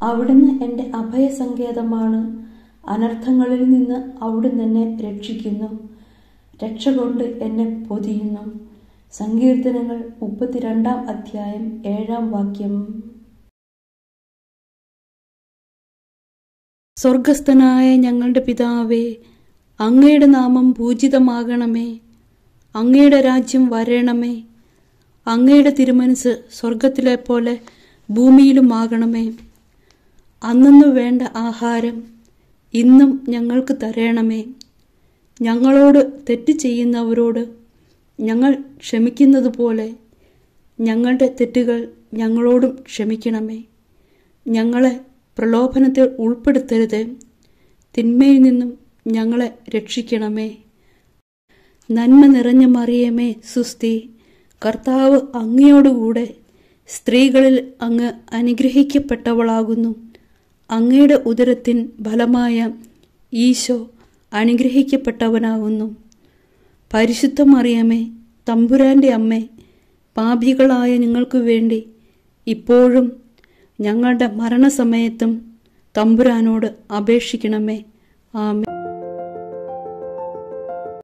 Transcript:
അവിടുന്ന് എൻ്റെ അഭയസങ്കേതമാണ് അനർത്ഥങ്ങളിൽ നിന്ന് അവിടുന്ന് എന്നെ രക്ഷിക്കുന്നു രക്ഷ കൊണ്ട് എന്നെ പൊതിയുന്നു സങ്കീർത്തനങ്ങൾ മുപ്പത്തിരണ്ടാം അധ്യായം ഏഴാം വാക്യം സ്വർഗസ്ഥനായ ഞങ്ങളുടെ പിതാവേ അങ്ങയുടെ നാമം പൂജിതമാകണമേ അങ്ങയുടെ രാജ്യം വരണമേ അങ്ങയുടെ തിരുമനസ് സ്വർഗത്തിലെ പോലെ ഭൂമിയിലുമാകണമേ അന്നു വേണ്ട ആഹാരം ഇന്നും ഞങ്ങൾക്ക് തരണമേ ഞങ്ങളോട് തെറ്റ് ചെയ്യുന്നവരോട് ഞങ്ങൾ ക്ഷമിക്കുന്നത് പോലെ ഞങ്ങളുടെ തെറ്റുകൾ ഞങ്ങളോടും ക്ഷമിക്കണമേ ഞങ്ങളെ പ്രലോഭനത്തിൽ ഉൾപ്പെടുത്തരുത് തിന്മയിൽ നിന്നും ഞങ്ങളെ രക്ഷിക്കണമേ നന്മ നിറഞ്ഞ മറിയമേ സുസ്തി കർത്താവ് അങ്ങയോടുകൂടെ സ്ത്രീകളിൽ അങ്ങ് അനുഗ്രഹിക്കപ്പെട്ടവളാകുന്നു അങ്ങയുടെ ഉദരത്തിൻ ഫലമായ ഈശോ അനുഗ്രഹിക്കപ്പെട്ടവനാകുന്നു പരിശുദ്ധ മറിയമേ തമ്പുരാന്റെ അമ്മേ പാപികളായ നിങ്ങൾക്ക് വേണ്ടി ഇപ്പോഴും ഞങ്ങളുടെ മരണസമയത്തും തമ്പുരാനോട് അപേക്ഷിക്കണമേ ആമേ